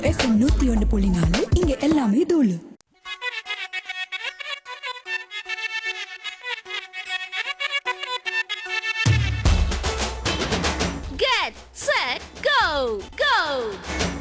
FM நூத்தி ஒன்று புள்ளி நாலு இங்க எல்லாமே தூளு Get set go go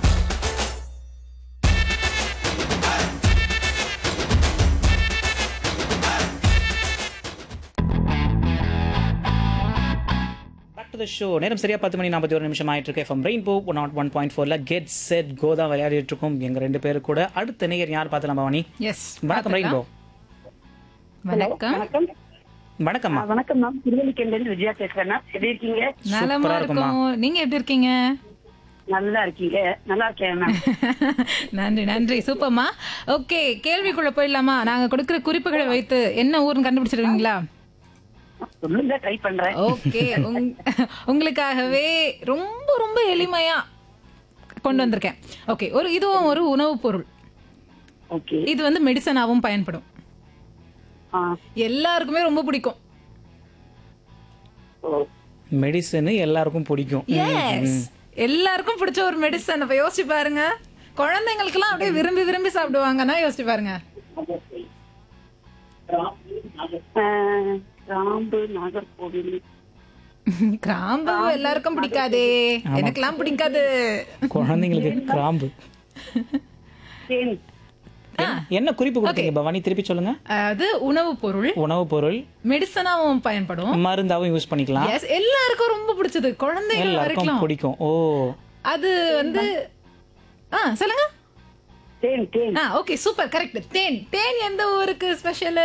back to the show நேரம் சரியா பத்து மணி நாற்பத்தி ஒரு நிமிஷம் ஆயிட்டு இருக்கு எஃப்எம் ரெயின்போ நாட் ஒன் பாயிண்ட் ஃபோர்ல கெட் செட் கோதா விளையாடிட்டு இருக்கோம் எங்க ரெண்டு பேரு கூட அடுத்த நேயர் யார் பார்த்தலாம் பவானி எஸ் வணக்கம் ரெயின்போ வணக்கம் வணக்கம் வணக்கம்மா ஆ, வணக்கம் மேம் திருவள்ளிக்கேண்ல இருந்து விஜயா பேசுறேன் மேம். எப்படி இருக்கீங்க நலமா சூப்பரா இருக்குமா. இருக்கும் நீங்க எப்படி இருக்கீங்க நல்லா இருக்கீங்க நல்லா இருக்கேன் மேம் நன்றி நன்றி சூப்பர்மா ஓகே கேள்விக்குள்ள போயிடலாமா நாங்க கொடுக்கிற குறிப்புகளை வைத்து என்ன ஊர்னு கண்டுபிடிச்சிருவீங்களா சொல்லுங்க ட்ரை பண்றேன் ஓகே உங்களுக்காகவே ரொம்ப ரொம்ப எளிமையா கொண்டு வந்திருக்கேன் ஓகே ஒரு இதுவும் ஒரு உணவுப் பொருள் ஓகே இது வந்து மெடிசனாவும் பயன்படும் ஆ எல்லாருக்குமே ரொம்ப பிடிக்கும் ஓ மெடிசன் எல்லாருக்கும் பிடிக்கும் எஸ் எல்லாருக்கும் பிடிச்ச ஒரு மெடிசன் அப்ப யோசிச்சு பாருங்க குழந்தைங்களுக்கெல்லாம் அப்படியே விரும்பி விரும்பி சாப்பிடுவாங்கன்னா யோசிச்சு பாருங்க ஆ, கிராம்பு நாகர்கோவில் கிராம்பு எல்லாருக்கும் பிடிக்காதே எனக்கெல்லாம் பிடிக்காது குழந்தைங்களுக்கு கிராம்பு தேன் என்ன குறிப்பு கொடுத்தீங்க பவானி திருப்பி சொல்லுங்க அது உணவு பொருள் உணவுப் பொருள் மெடிசனாவும் பயன்படும் மருந்தாவும் யூஸ் பண்ணிக்கலாம் எஸ் எல்லாருக்கும் ரொம்ப பிடிச்சது குழந்தைகள் எல்லாருக்கும் வரைக்கும் பிடிக்கும் ஓ அது வந்து ஆ சொல்லுங்க தேன் தேன் ஆ ஓகே சூப்பர் கரெக்ட் தேன் தேன் எந்த ஊருக்கு ஸ்பெஷல்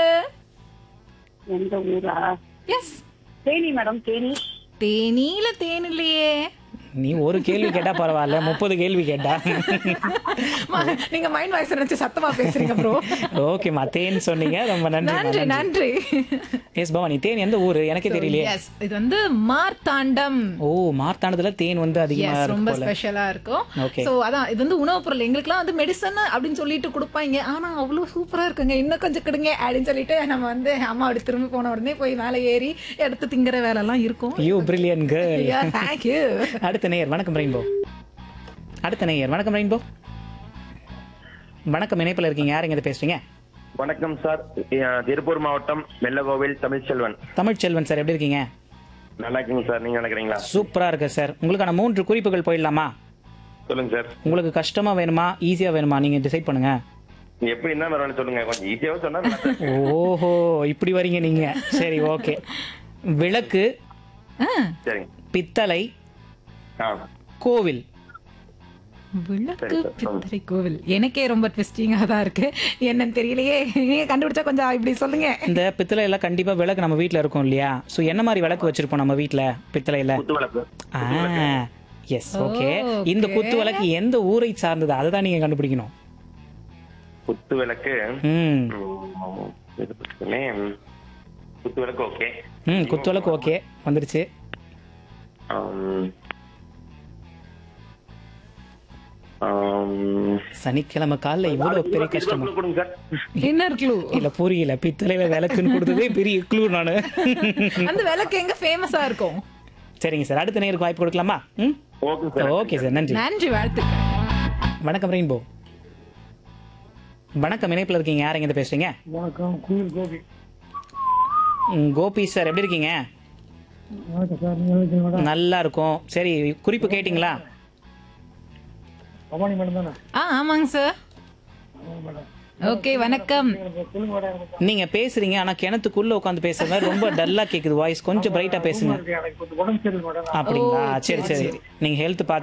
எந்த ஊரா எஸ் தேனி மேடம் தேனி தேனியில தேன் இல்லையே நீ ஒரு கேள்வி கேட்டா பரவாயில்ல முப்பது கேள்வி கேட்டா மா, நீங்க மைண்ட் வாய்ஸ் நினைச்சு சத்தமா பேசுறீங்க ப்ரோ ஓகேம்மா தேன் சொன்னீங்க ரொம்ப நன்றி நன்றி நன்றி எஸ் பவானி தேன் எந்த ஊரு எனக்கே தெரியலையே எஸ் இது வந்து மார்த்தாண்டம் ஓ மார்த்தாண்டத்துல தேன் வந்து அதிகமா எஸ் இருக்கு ரொம்ப போல ஸ்பெஷலா இருக்கும் Okay. சோ அதான் இது வந்து உணவுப் பொருள் எங்களுக்குலாம் வந்து மெடிசன் அப்படின்னு சொல்லிட்டு கொடுப்பாங்க ஆனா அவ்வளவு சூப்பரா இருக்குங்க இன்னும் கொஞ்சம் கொடுங்க அப்படின்னு சொல்லிட்டு நம்ம வந்து அம்மா அப்படி திரும்பி போன உடனே போய் மேலே ஏறி எடுத்து திங்கிற வேலை எல்லாம் இருக்கும் யூ பிரில்லியன் கேர்ள் தேங்க்யூ அடுத்த நேயர் வணக்கம் ரெயின்போ அடுத்த நேயர் வணக்கம் ரெயின்போ வணக்கம் இணைப்புல இருக்கீங்க யாருங்க இதை பேசுறீங்க வணக்கம் சார் அஹ் திருப்பூர் மாவட்டம் வெள்ளகோவில் தமிழ்ச்செல்வன் தமிழ்ச்செல்வன் சார் எப்படி இருக்கீங்க நல்லா இருக்கீங்க சார் நீங்க நினைக்கிறீங்களா சூப்பரா இருக்கு சார் உங்களுக்கான மூன்று குறிப்புகள் போயிடலாமா சொல்லுங்க சார் உங்களுக்கு கஷ்டமா வேணுமா ஈஸியா வேணுமா நீங்க டிசைட் பண்ணுங்க நீங்க எப்படி என்ன வரணும் சொல்லுங்க கொஞ்சம் ஈஸியாவே சொன்னா நல்லா இருக்கும். ஓஹோ இப்படி வரீங்க நீங்க சரி ஓகே விளக்கு சரிங்க பித்தளை ஆ கோவில் விளக்கு சரி, சரி. பித்திரை கோவில் எனக்கே ரொம்ப ட்விஸ்டிங்கா தான் இருக்கு என்னன்னு தெரியலையே நீங்க கண்டுபிடிச்சா கொஞ்சம் இப்படி சொல்லுங்க இந்த பித்தளை எல்லாம் கண்டிப்பா விளக்கு நம்ம வீட்ல இருக்கும் இல்லையா சோ என்ன மாதிரி விளக்கு வச்சிருப்போம் நம்ம வீட்ல பித்தளையில குத்து விளக்கு எஸ் ஓகே Oh, இந்த okay. குத்து விளக்கு எந்த ஊரை சார்ந்தது அதை தான் நீங்க கண்டுபிடிக்கணும் குத்து விளக்கு ம் ம், இது பக்கமே, குத்து விளக்கு ஓகே ம் குத்து விளக்கு ஓகே வந்துருச்சு ஆம். ஆம். சனிக்கிழமை காலைல இவ்வளவு பெரிய கஷ்டமா இதுக்கு கொடுங்க சார் என்ன க்ளூ இல்ல புரியல பித்தளையில விளக்குன்னு கொடுத்ததே பெரிய க்ளூ நானு அந்த விளக்கு எங்க ஃபேமஸா இருக்கும் சரிங்க சார் அடுத்த நேருக்கு வாய்ப்பு கொடுக்கலாமா ம் ஓகே சார் ஓகே சார் நன்றி நன்றி வாழ்த்துக்கள் வணக்கம் ரெயின்போ வணக்கம் இணைப்புல இருக்கீங்க யாருங்க இதை பேசுறீங்க வணக்கம் குயில் கோபி ம், கோபி சார் எப்படி இருக்கீங்க வணக்கம் சார் நீங்கள் இருக்கீங்க மேடம் நல்லா இருக்கும் சரி குறிப்பு கேட்டிங்களா பவானி மேடம் தானே ஆ ஆமாங்க சார் ஓகே வணக்கம் சொல்லுங்க மேடம் எனக்கு நீங்க பேசுறீங்க ஆனா கிணத்துக்குள்ள உட்காந்து பேசுற மாதிரி ரொம்ப டல்லா கேக்குது வாய்ஸ் கொஞ்சம் பிரைட்டா பேசுங்க எனக்கு கொஞ்சம் உடம்பு சரியில்லை மேடம் அப்படிங்களா சரி சரி நீங்க ஹெல்த்